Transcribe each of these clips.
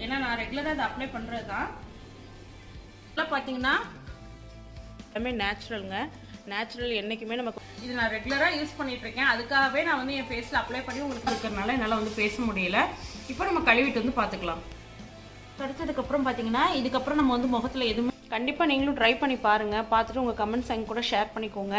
ஏன்னா நான் ரெகுலராக அதை அப்ளை பண்ணுறது தான் இதெல்லாம் பார்த்தீங்கன்னா எல்லாமே நேச்சுரலுங்க நேச்சுரல் என்றைக்குமே நமக்கு இது நான் ரெகுலராக யூஸ் பண்ணிட்டு இருக்கேன் அதுக்காகவே நான் வந்து என் ஃபேஸில் அப்ளை பண்ணி உங்களுக்கு இருக்கிறதுனால என்னால் வந்து பேச முடியல இப்போ நம்ம கழுவிட்டு வந்து பார்த்துக்கலாம் தொடச்சதுக்கப்புறம் பார்த்தீங்கன்னா இதுக்கப்புறம் நம்ம வந்து முகத்தில் எதுவுமே கண்டிப்பாக நீங்களும் ட்ரை பண்ணி பாருங்கள் பார்த்துட்டு உங்கள் கமெண்ட்ஸ் எங்க கூட ஷேர் பண்ணிக்கோங்க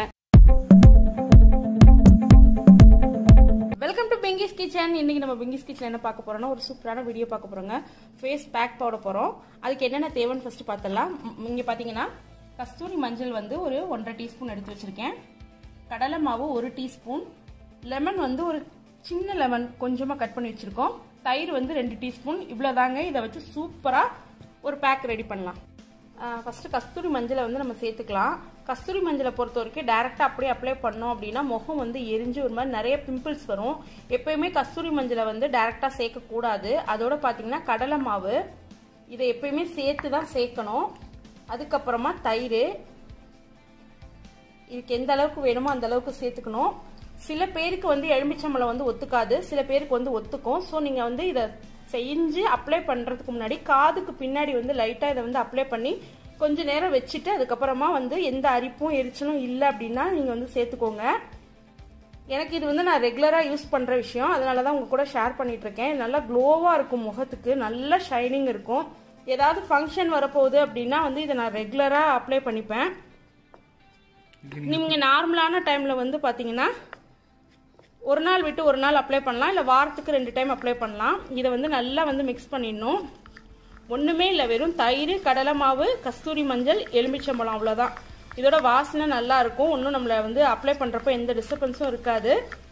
வெல்கம் டு பிங்கிஸ் கிச்சன் இன்னைக்கு நம்ம பிங்கிஸ் கிச்சன் என்ன பார்க்க போறோம்னா ஒரு சூப்பரான வீடியோ பார்க்க போறோங்க ஃபேஸ் பேக் போட போறோம் அதுக்கு என்னென்ன தேவைன்னு ஃபர்ஸ்ட் பார்த்தலாம் இங்க பாத்தீங்கன்னா கஸ்தூரி மஞ்சள் வந்து ஒரு ஒன்றரை டீஸ்பூன் எடுத்து வச்சிருக்கேன் கடலை மாவு ஒரு டீஸ்பூன் லெமன் வந்து ஒரு சின்ன லெமன் கொஞ்சமாக கட் பண்ணி வச்சிருக்கோம் தயிர் வந்து ரெண்டு டீஸ்பூன் இவ்வளோதாங்க இதை வச்சு சூப்பராக ஒரு பேக் ரெடி பண்ணலாம் ஃபஸ்ட்டு கஸ்தூரி மஞ்சளை வந்து நம்ம சேர்த்துக்கலாம் கஸ்தூரி மஞ்சளை பொறுத்த வரைக்கும் டேரெக்டாக அப்படியே அப்ளை பண்ணோம் அப்படின்னா முகம் வந்து எரிஞ்சு ஒரு மாதிரி நிறைய பிம்பிள்ஸ் வரும் எப்பயுமே கஸ்தூரி மஞ்சளை வந்து டேரெக்டாக சேர்க்கக்கூடாது அதோட பார்த்தீங்கன்னா கடலை மாவு இதை எப்பயுமே சேர்த்து தான் சேர்க்கணும் அதுக்கப்புறமா தயிர் இதுக்கு எந்த அளவுக்கு வேணுமோ அந்த அளவுக்கு சேர்த்துக்கணும் சில பேருக்கு வந்து எலுமிச்சம்பழம் வந்து ஒத்துக்காது சில பேருக்கு வந்து ஒத்துக்கும் ஸோ நீங்கள் வந்து இதை செஞ்சு அப்ளை பண்ணுறதுக்கு முன்னாடி காதுக்கு பின்னாடி வந்து லைட்டாக இதை வந்து அப்ளை பண்ணி கொஞ்ச நேரம் வச்சுட்டு அதுக்கப்புறமா வந்து எந்த அரிப்பும் எரிச்சலும் இல்லை அப்படின்னா நீங்கள் வந்து சேர்த்துக்கோங்க எனக்கு இது வந்து நான் ரெகுலராக யூஸ் பண்ணுற விஷயம் அதனால தான் உங்க கூட ஷேர் பண்ணிட்டு இருக்கேன் நல்லா க்ளோவாக இருக்கும் முகத்துக்கு நல்ல ஷைனிங் இருக்கும் ஏதாவது ஃபங்க்ஷன் வரப்போகுது அப்படின்னா வந்து இதை நான் ரெகுலராக அப்ளை பண்ணிப்பேன் நீங்கள் நார்மலான டைமில் வந்து பார்த்தீங்கன்னா ஒரு நாள் விட்டு ஒரு நாள் அப்ளை பண்ணலாம் இல்லை வாரத்துக்கு ரெண்டு டைம் அப்ளை பண்ணலாம் இதை வந்து நல்லா வந்து மிக்ஸ் பண்ணிடணும் ஒன்றுமே இல்லை வெறும் தயிர் கடலை மாவு கஸ்தூரி மஞ்சள் எலுமிச்சம்பழம் அவ்வளோதான் இதோட வாசனை நல்லா இருக்கும் ஒன்றும் நம்மளை வந்து அப்ளை பண்ணுறப்போ எந்த டிஸ்டர்பன்ஸும் இருக்காது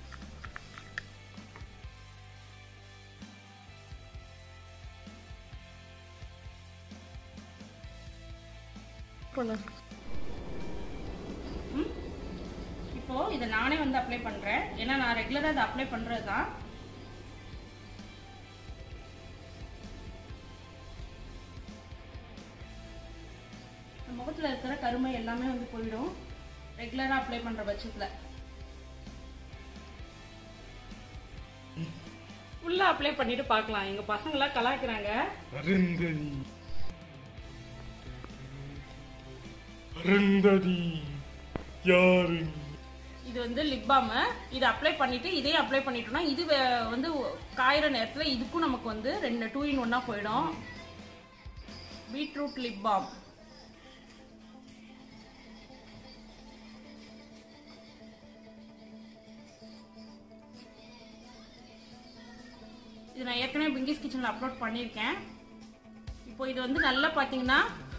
இப்போ இதை நானே வந்து அப்ளை பண்றேன் ஏன்னா நான் ரெகுலரா இதை அப்ளை பண்றது தான் முகத்துல இருக்கிற கருமை எல்லாமே வந்து போயிடும் ரெகுலரா அப்ளை பண்ற பட்சத்துல ஃபுல்லா அப்ளை பண்ணிட்டு பார்க்கலாம் எங்க பசங்க எல்லாம் கலாய்க்கிறாங்க அருந்ததி அருந்ததி யாரு நீ? இது வந்து லிப் பாம் இது அப்ளை பண்ணிட்டு இதே அப்ளை பண்ணிட்டோம்னா இது வே- வந்து காயிற நேரத்துல இதுக்கும் நமக்கு வந்து ரெண்டு டூ இன் ஒன்னா போயிடும் பீட்ரூட் லிப் பாம் இது நான் ஏற்கனவே பிங்கிஸ் கிச்சன்ல அப்லோட் பண்ணியிருக்கேன் இப்போ இது வந்து நல்லா பாத்தீங்கன்னா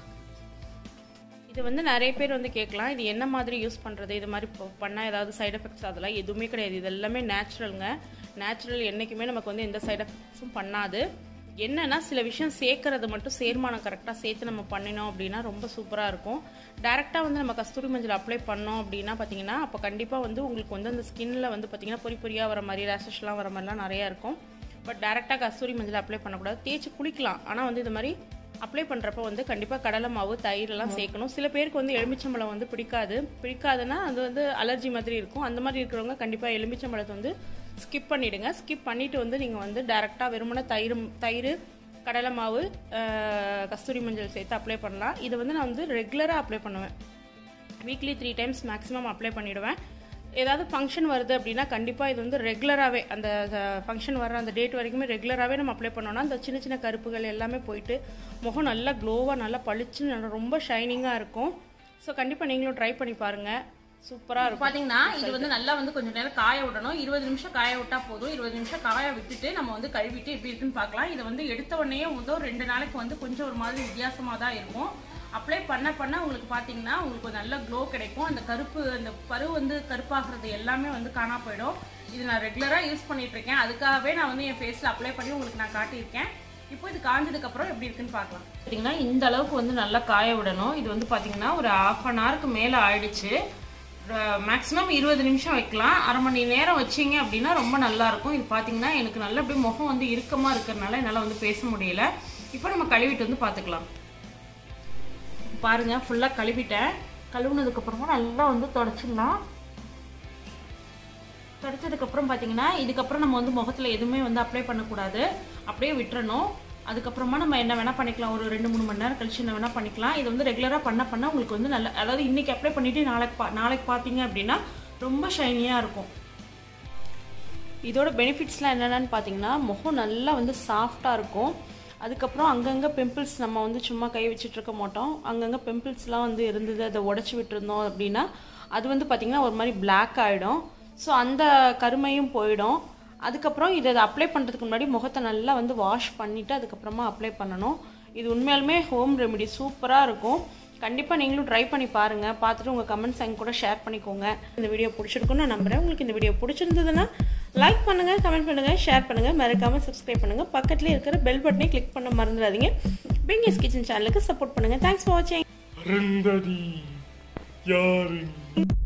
இது வந்து நிறைய பேர் வந்து கேட்கலாம் இது என்ன மாதிரி யூஸ் பண்ணுறது இது மாதிரி பண்ணால் ஏதாவது சைடு எஃபெக்ட்ஸ் அதெல்லாம் எதுவுமே கிடையாது இது எல்லாமே நேச்சுரலுங்க நேச்சுரல் என்றைக்குமே நமக்கு வந்து எந்த சைடு எஃபெக்ட்ஸும் பண்ணாது என்னன்னா சில விஷயம் சேர்க்கறது மட்டும் சேர்மானம் கரெக்டாக சேர்த்து நம்ம பண்ணினோம் அப்படின்னா ரொம்ப சூப்பராக இருக்கும் டேரெக்டாக வந்து நம்ம கஸ்தூரி மஞ்சள் அப்ளை பண்ணோம் அப்படின்னா பார்த்தீங்கன்னா அப்போ கண்டிப்பாக வந்து உங்களுக்கு வந்து அந்த ஸ்கின்ல வந்து பார்த்தீங்கன்னா பொறி பொறியாக வர மாதிரி ரேஷஸ்லாம் வர மாதிரிலாம் நிறையா இருக்கும் பட் டேரெக்டாக கஸ்தூரி மஞ்சள் அப்ளை பண்ணக்கூடாது தேய்ச்சி குளிக்கலாம் ஆனால் வந்து இது மாதிரி அப்ளை பண்ணுறப்ப வந்து கண்டிப்பாக கடலை மாவு தயிர் எல்லாம் சேர்க்கணும் சில பேருக்கு வந்து எலுமிச்சம்பழம் வந்து பிடிக்காது பிடிக்காதுன்னா அது வந்து அலர்ஜி மாதிரி இருக்கும் அந்த மாதிரி இருக்கிறவங்க கண்டிப்பாக எலுமிச்சம்பழத்தை வந்து ஸ்கிப் பண்ணிடுங்க ஸ்கிப் பண்ணிட்டு வந்து நீங்கள் வந்து டேரெக்டாக வெறுமனே தயிர் தயிர் கடலை மாவு அஹ், கஸ்தூரி மஞ்சள் சேர்த்து அப்ளை பண்ணலாம் இது வந்து நான் வந்து ரெகுலராக அப்ளை பண்ணுவேன் weekly three times maximum apply பண்ணிடுவேன் ஏதாவது ஃபங்க்ஷன் வருது அப்படின்னா கண்டிப்பாக இது வந்து ரெகுலராகவே அந்த ஃபங்க்ஷன் வர அந்த டேட் வரைக்குமே ரெகுலராகவே நம்ம அப்ளை பண்ணோம்னா அந்த சின்ன சின்ன கருப்புகள் எல்லாமே போயிட்டு முகம் நல்லா க்ளோவாக நல்லா பளிச்சுன்னு நல்லா ரொம்ப ஷைனிங்காக இருக்கும் ஸோ கண்டிப்பாக நீங்களும் ட்ரை பண்ணி பாருங்கள் சூப்பராக இருக்கும் பாத்தீங்கன்னா இது வந்து நல்லா வந்து கொஞ்ச நேரம் காய விடணும் இருபது நிமிஷம் காய விட்டா போதும் இருபது நிமிஷம் காய விட்டுட்டு நம்ம வந்து கழுவிட்டு எப்படி இருக்குன்னு பார்க்கலாம் இதை வந்து எடுத்த உடனே வந்து ஒரு ரெண்டு நாளைக்கு வந்து கொஞ்சம் ஒரு மாதிரி வித்தியாசமா தான் இருக்கும் அப்ளை பண்ண பண்ண உங்களுக்கு பாத்தீங்கன்னா உங்களுக்கு ஒரு நல்ல க்ளோ கிடைக்கும் அந்த கருப்பு அந்த பரு வந்து கருப்பாகிறது எல்லாமே வந்து காணா போயிடும் இது நான் ரெகுலரா யூஸ் பண்ணிட்டு இருக்கேன் அதுக்காகவே நான் வந்து என் ஃபேஸ்ல அப்ளை பண்ணி உங்களுக்கு நான் காட்டியிருக்கேன் இப்போ இது காஞ்சதுக்கு அப்புறம் எப்படி இருக்குன்னு பார்க்கலாம் பார்த்தீங்கன்னா இந்த அளவுக்கு வந்து நல்லா காய விடணும் இது வந்து பார்த்தீங்கன்னா ஒரு ஆஃப் அன் ஹவருக்கு மேலே ஆயிடுச்சு மேக்ஸிமம் இருபது நிமிஷம் வைக்கலாம் அரை மணி நேரம் வச்சீங்க அப்படின்னா ரொம்ப நல்லா இருக்கும் இது பார்த்தீங்கன்னா எனக்கு நல்ல அப்படியே முகம் வந்து இறுக்கமாக இருக்கிறதுனால என்னால் வந்து பேச முடியல இப்போ நம்ம கழுவிட்டு வந்து பார்த்துக்கலாம் பாருங்க ஃபுல்லாக கழுவிட்டேன் கழுவுனதுக்கு அப்புறமா நல்லா வந்து தொடச்சிடலாம் தொடச்சதுக்கப்புறம் பார்த்தீங்கன்னா இதுக்கப்புறம் நம்ம வந்து முகத்தில் எதுவுமே வந்து அப்ளை பண்ணக்கூடாது அப்படியே விட்டுறணும் அதுக்கப்புறமா நம்ம என்ன வேணால் பண்ணிக்கலாம் ஒரு ரெண்டு மூணு மணி நேரம் கழிச்சு என்ன வேணால் பண்ணிக்கலாம் இது வந்து ரெகுலராக பண்ண பண்ண உங்களுக்கு வந்து நல்ல அதாவது இன்றைக்கி அப்ளை பண்ணிவிட்டு நாளைக்கு பா நாளைக்கு பார்த்தீங்க அப்படின்னா ரொம்ப ஷைனியாக இருக்கும் இதோட பெனிஃபிட்ஸ்லாம் என்னென்னு பார்த்தீங்கன்னா முகம் நல்லா வந்து சாஃப்டாக இருக்கும் அதுக்கப்புறம் அங்கங்கே பிம்பிள்ஸ் நம்ம வந்து சும்மா கை வச்சுட்டு இருக்க மாட்டோம் அங்கங்கே பிம்பிள்ஸ்லாம் வந்து இருந்தது அதை உடச்சி விட்டுருந்தோம் அப்படின்னா அது வந்து பார்த்திங்கன்னா ஒரு மாதிரி பிளாக் ஆகிடும் ஸோ அந்த கருமையும் போயிடும் அதுக்கப்புறம் இதை அப்ளை பண்ணுறதுக்கு முன்னாடி முகத்தை நல்லா வந்து வாஷ் பண்ணிவிட்டு அதுக்கப்புறமா அப்ளை பண்ணணும் இது உண்மையாலுமே ஹோம் ரெமெடி சூப்பராக இருக்கும் கண்டிப்பாக நீங்களும் ட்ரை பண்ணி பாருங்கள் பார்த்துட்டு உங்கள் கமெண்ட்ஸ் எங்க கூட ஷேர் பண்ணிக்கோங்க இந்த வீடியோ பிடிச்சிருக்குன்னு நான் நம்புறேன் உங்களுக்கு இந்த வீடியோ பிடிச்சிருந்ததுன்னா லைக் பண்ணுங்கள் கமெண்ட் பண்ணுங்கள் ஷேர் பண்ணுங்கள் மறக்காமல் சப்ஸ்கிரைப் பண்ணுங்கள் பக்கத்துலேயே இருக்கிற பெல் பட்டனை கிளிக் பண்ண மறந்துடாதீங்க பிங்கிஸ் கிச்சன் சேனலுக்கு சப்போர்ட் பண்ணுங்கள் தேங்க்ஸ் ஃபார் வாட்சிங் அருந்ததி யாரின்